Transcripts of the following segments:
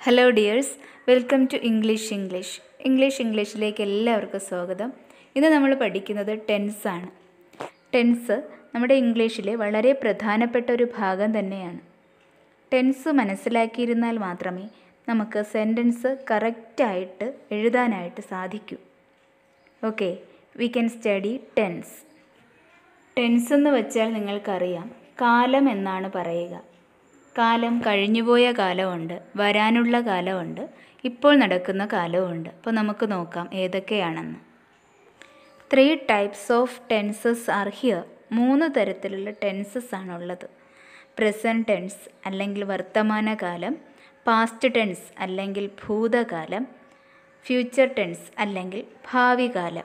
Hello dears welcome to English English English ഇംഗ്ലീഷിലേക്ക് എല്ലാവർക്കും സ്വാഗതം ഇന്ന് നമ്മൾ പഠിക്കുന്നത് ടെൻസ് ആണ് ടെൻസ് നമ്മുടെ ഇംഗ്ലീഷിലെ വളരെ പ്രധാനപ്പെട്ട ഒരു ഭാഗം തന്നെയാണ് ടെൻസ് മനസ്സിലാക്കിയിരുന്നാൽ മാത്രമേ നമുക്ക് സെൻറ്റൻസ് കറക്റ്റായിട്ട് എഴുതാനായിട്ട് സാധിക്കൂ okay we can study tense tense എന്ന് വെച്ചാൽ നിങ്ങൾക്കറിയാം കാലം എന്നാണ് പറയുക കാലം കഴിഞ്ഞുപോയ കാലമുണ്ട് വരാനുള്ള കാലമുണ്ട് ഇപ്പോൾ നടക്കുന്ന കാലമുണ്ട് അപ്പോൾ നമുക്ക് നോക്കാം ഏതൊക്കെയാണെന്ന് three types of tenses are here മൂന്ന് തരത്തിലുള്ള ടെൻസസ് ആണുള്ളത് പ്രസൻറ്റ് ടെൻസ് അല്ലെങ്കിൽ വർത്തമാനകാലം പാസ്റ്റ് ടെൻസ് അല്ലെങ്കിൽ ഭൂതകാലം ഫ്യൂച്ചർ ടെൻസ് അല്ലെങ്കിൽ ഭാവി കാലം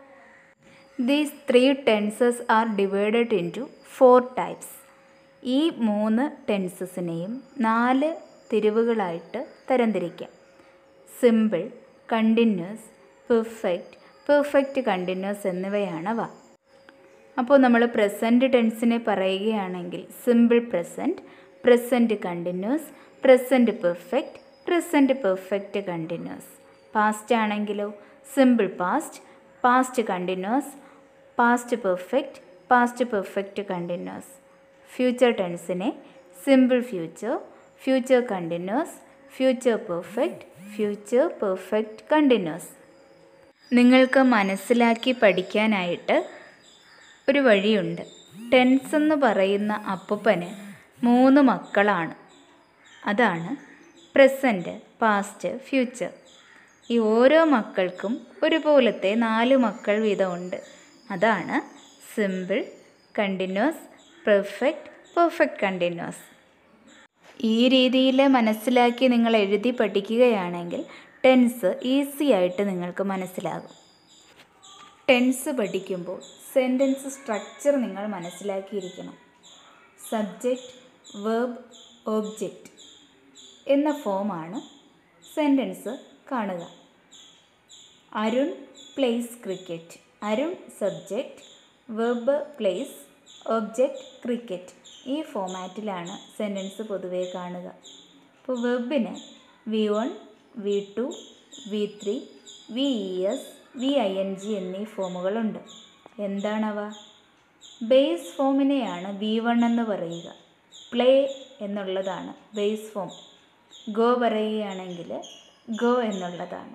these three tenses are divided into four types ഈ മൂന്ന് ടെൻസസിനെയും നാല് തിരിവുകളായിട്ട് തരംതിരിക്കാം simple continuous perfect perfect continuous എന്നിവയാണവ അപ്പോൾ നമ്മൾ പ്രസൻറ്റ് ടെൻസിനെ പറയുകയാണെങ്കിൽ simple present present continuous present perfect present perfect continuous past ആണെങ്കിലോ simple past past continuous past perfect past perfect continuous future ടെൻസിനെ simple future future continuous future perfect future perfect continuous നിങ്ങൾക്ക് മനസ്സിലാക്കി പഠിക്കാനായിട്ട് ഒരു വഴിയുണ്ട് ടെൻസ് എന്ന് പറയുന്ന അപ്പൂപ്പന് മൂന്ന് മക്കളാണ് അതാണ് പ്രസൻറ്റ് പാസ്റ്റ് ഫ്യൂച്ചർ ഈ ഓരോ മക്കൾക്കും ഒരുപോലത്തെ നാല് മക്കൾ വീതമുണ്ട് അതാണ് simple continuous perfect perfect continuous ഈ രീതിയിൽ മനസ്സിലാക്കി നിങ്ങൾ എഴുതി പഠിക്കുകയാണെങ്കിൽ ടെൻസ് ഈസി ആയിട്ട് നിങ്ങൾക്ക് മനസ്സിലാകും ടെൻസ് പഠിക്കുമ്പോൾ സെൻറ്റൻസ് സ്ട്രക്ചർ നിങ്ങൾ മനസ്സിലാക്കിയിരിക്കണം സബ്ജക്റ്റ് വേർബ് ഓബ്ജക്റ്റ് എന്ന ഫോമാണ് സെൻറ്റൻസ് കാണുക Arun plays cricket Arun subject verb plays object cricket ഈ ഫോമാറ്റിലാണ് സെൻറ്റൻസ് പൊതുവേ കാണുക അപ്പോൾ വെബിന് V one V two V three V E S V I N G എന്നീ ഫോമുകളുണ്ട് എന്താണവ ബേസ് ഫോമിനെയാണ് വി വൺ എന്ന് പറയുക പ്ലേ എന്നുള്ളതാണ് ബേസ് ഫോം ഗോ പറയുകയാണെങ്കിൽ ഗോ എന്നുള്ളതാണ്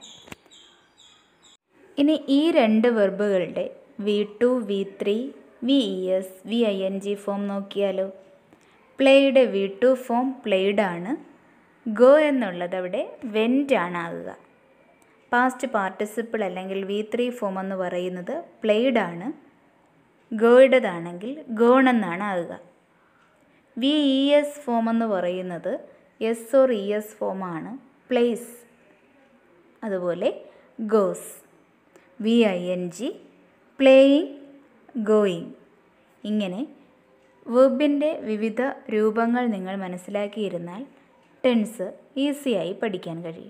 ഇനി ഈ രണ്ട് വെർബുകളുടെ V two V three V E S V I N G form നോക്കിയാലോ പ്ലേയുടെ വി ടു ഫോം പ്ലേഡ് ആണ് ഗോ എന്നുള്ളത് അവിടെ വെൻറ്റ് ആണ് ആകുക പാസ്റ്റ് പാർട്ടിസിപ്പിൾ അല്ലെങ്കിൽ വി ത്രീ ഫോം എന്ന് പറയുന്നത് പ്ലേഡ് ആണ് ഗോയുടേതാണെങ്കിൽ ഗോൺ എന്നാണ് ആകുക വി ഇ എസ് ഫോം എന്ന് പറയുന്നത് എസ് ഓർ ഇ എസ് ഫോമാണ് പ്ലേസ് അതുപോലെ goes V I N G playing going ഇങ്ങനെ വെബിൻ്റെ വിവിധ രൂപങ്ങൾ നിങ്ങൾ മനസ്സിലാക്കിയിരുന്നാൽ ടെൻസ് ഈസിയായി പഠിക്കാൻ കഴിയും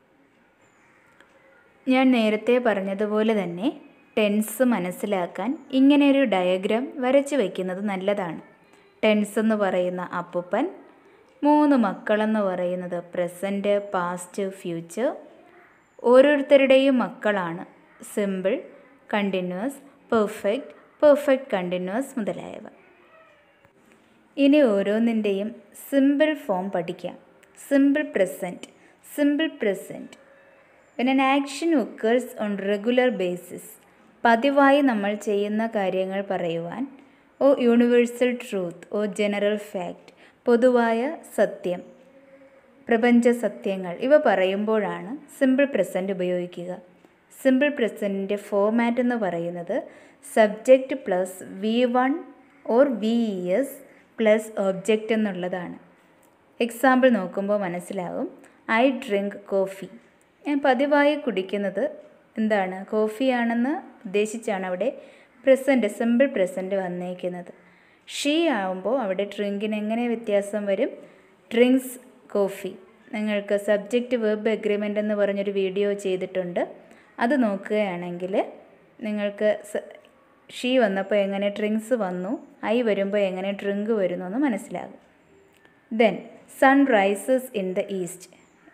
ഞാൻ നേരത്തെ പറഞ്ഞതുപോലെ തന്നെ ടെൻസ് മനസ്സിലാക്കാൻ ഇങ്ങനെ ഒരു ഡയഗ്രാം വരച്ചു വയ്ക്കുന്നത് നല്ലതാണ് ടെൻസ് എന്ന് പറയുന്ന അപ്പൂപ്പൻ മൂന്ന് മക്കളെന്ന് പറയുന്നത് പ്രസൻറ്റ് പാസ്റ്റ് ഫ്യൂച്ചർ ഓരോരുത്തരുടെയും മക്കളാണ് simple continuous perfect perfect continuous മുതലായവ ഇനി ഓരോന്നിൻ്റെയും സിമ്പിൾ ഫോം പഠിക്കാം simple present simple present when an action occurs on regular basis പതിവായി നമ്മൾ ചെയ്യുന്ന കാര്യങ്ങൾ പറയുവാൻ or universal truth or general fact പൊതുവായ സത്യം പ്രപഞ്ച സത്യങ്ങൾ ഇവ പറയുമ്പോഴാണ് സിമ്പിൾ പ്രസൻറ്റ് ഉപയോഗിക്കുക സിമ്പിൾ പ്രസൻറ്റിൻ്റെ ഫോമാറ്റ് എന്ന് പറയുന്നത് subject plus V one or V E S plus object എന്നുള്ളതാണ് എക്സാമ്പിൾ നോക്കുമ്പോൾ മനസ്സിലാവും ഐ ഡ്രിങ്ക് കോഫി ഞാൻ പതിവായി കുടിക്കുന്നത് എന്താണ് കോഫിയാണെന്ന് ഉദ്ദേശിച്ചാണ് അവിടെ പ്രസൻറ്റ് സിമ്പിൾ പ്രസൻറ്റ് വന്നേക്കുന്നത് ഷീ ആവുമ്പോൾ അവിടെ ഡ്രിങ്കിന് എങ്ങനെ വ്യത്യാസം വരും ഡ്രിങ്ക്സ് കോഫി നിങ്ങൾക്ക് സബ്ജക്റ്റ് വെബ് എഗ്രിമെൻ്റ് എന്ന് പറഞ്ഞൊരു വീഡിയോ ചെയ്തിട്ടുണ്ട് അത് നോക്കുകയാണെങ്കിൽ നിങ്ങൾക്ക് ഷീ വന്നപ്പോൾ എങ്ങനെ ഡ്രിങ്ക്സ് വന്നു ഐ വരുമ്പോൾ എങ്ങനെ ഡ്രിങ്ക് വരുന്നു എന്ന് മനസ്സിലാകും then sun rises in the east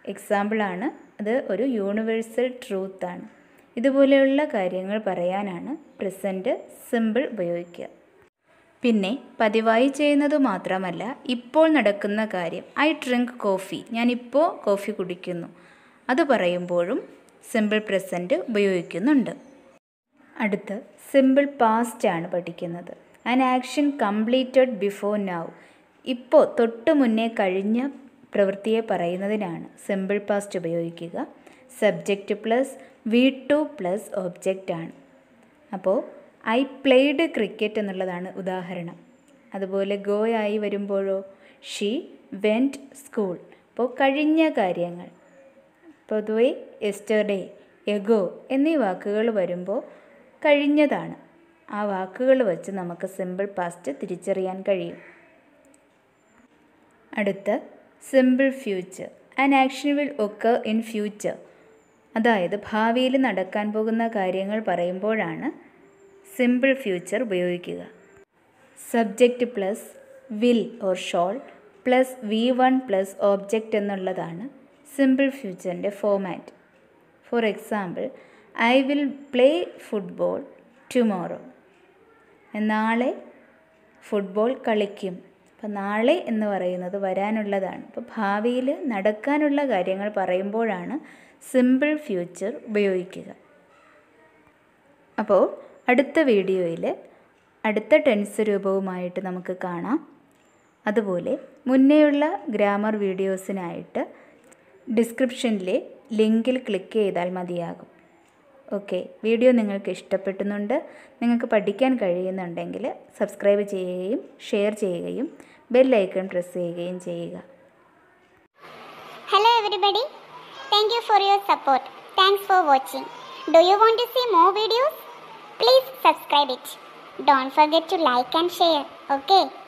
എക്സാമ്പിളാണ് അത് ഒരു യൂണിവേഴ്സൽ ട്രൂത്താണ് ഇതുപോലെയുള്ള കാര്യങ്ങൾ പറയാനാണ് പ്രസൻറ്റ് സിമ്പിൾ ഉപയോഗിക്കുക പിന്നെ പതിവായി ചെയ്യുന്നത് മാത്രമല്ല ഇപ്പോൾ നടക്കുന്ന കാര്യം ഐ ഡ്രിങ്ക് കോഫി ഞാനിപ്പോൾ കോഫി കുടിക്കുന്നു അത് പറയുമ്പോഴും സിമ്പിൾ പ്രസൻറ്റ് ഉപയോഗിക്കുന്നുണ്ട് അടുത്ത് സിമ്പിൾ പാസ്റ്റ് ആണ് പഠിക്കുന്നത് an action completed before now ഇപ്പോൾ തൊട്ട് മുന്നേ കഴിഞ്ഞ പ്രവൃത്തിയെ പറയുന്നതിനാണ് സിമ്പിൾ പാസ്റ്റ് ഉപയോഗിക്കുക subject plus V two plus object ആണ് അപ്പോൾ ഐ പ്ലേഡ് ക്രിക്കറ്റ് എന്നുള്ളതാണ് ഉദാഹരണം അതുപോലെ ഗോ ആയി വരുമ്പോഴോ ഷീ വെൻറ്റ് സ്കൂൾ അപ്പോൾ കഴിഞ്ഞ കാര്യങ്ങൾ പൊതുവെ എസ്റ്റർഡേ എഗോ എന്നീ വാക്കുകൾ വരുമ്പോൾ കഴിഞ്ഞതാണ് ആ വാക്കുകൾ വെച്ച് നമുക്ക് സിമ്പിൾ പാസ്റ്റ് തിരിച്ചറിയാൻ കഴിയും അടുത്ത് simple future an action will occur in future അതായത് ഭാവിയിൽ നടക്കാൻ പോകുന്ന കാര്യങ്ങൾ പറയുമ്പോഴാണ് സിമ്പിൾ ഫ്യൂച്ചർ ഉപയോഗിക്കുക subject plus will or shall plus V one plus object എന്നുള്ളതാണ് സിമ്പിൾ ഫ്യൂച്ചറിൻ്റെ format for example I will play football tomorrow നാളെ ഫുട്ബോൾ കളിക്കും അപ്പോൾ നാളെ എന്ന് പറയുന്നത് വരാനുള്ളതാണ് അപ്പോൾ ഭാവിയിൽ നടക്കാനുള്ള കാര്യങ്ങൾ പറയുമ്പോഴാണ് സിമ്പിൾ ഫ്യൂച്ചർ ഉപയോഗിക്കുക അപ്പോൾ അടുത്ത വീഡിയോയിൽ അടുത്ത ടെൻസ് രൂപവുമായിട്ട് നമുക്ക് കാണാം അതുപോലെ മുന്നേയുള്ള ഗ്രാമർ വീഡിയോസിനായിട്ട് ഡിസ്ക്രിപ്ഷനിലെ ലിങ്കിൽ ക്ലിക്ക് ചെയ്താൽ മതിയാകും ഓക്കെ വീഡിയോ നിങ്ങൾക്ക് ഇഷ്ടപ്പെട്ടുന്നുണ്ട് നിങ്ങൾക്ക് പഠിക്കാൻ കഴിയുന്നുണ്ടെങ്കിൽ സബ്സ്ക്രൈബ് ചെയ്യുകയും ഷെയർ ചെയ്യുകയും ബെല്ലൈക്കൺ പ്രസ് ചെയ്യുകയും ചെയ്യുക Hello everybody. Thank you for your support. Thanks for watching. Do you want to see more videos? Please subscribe it. Don't forget to like and share. Okay.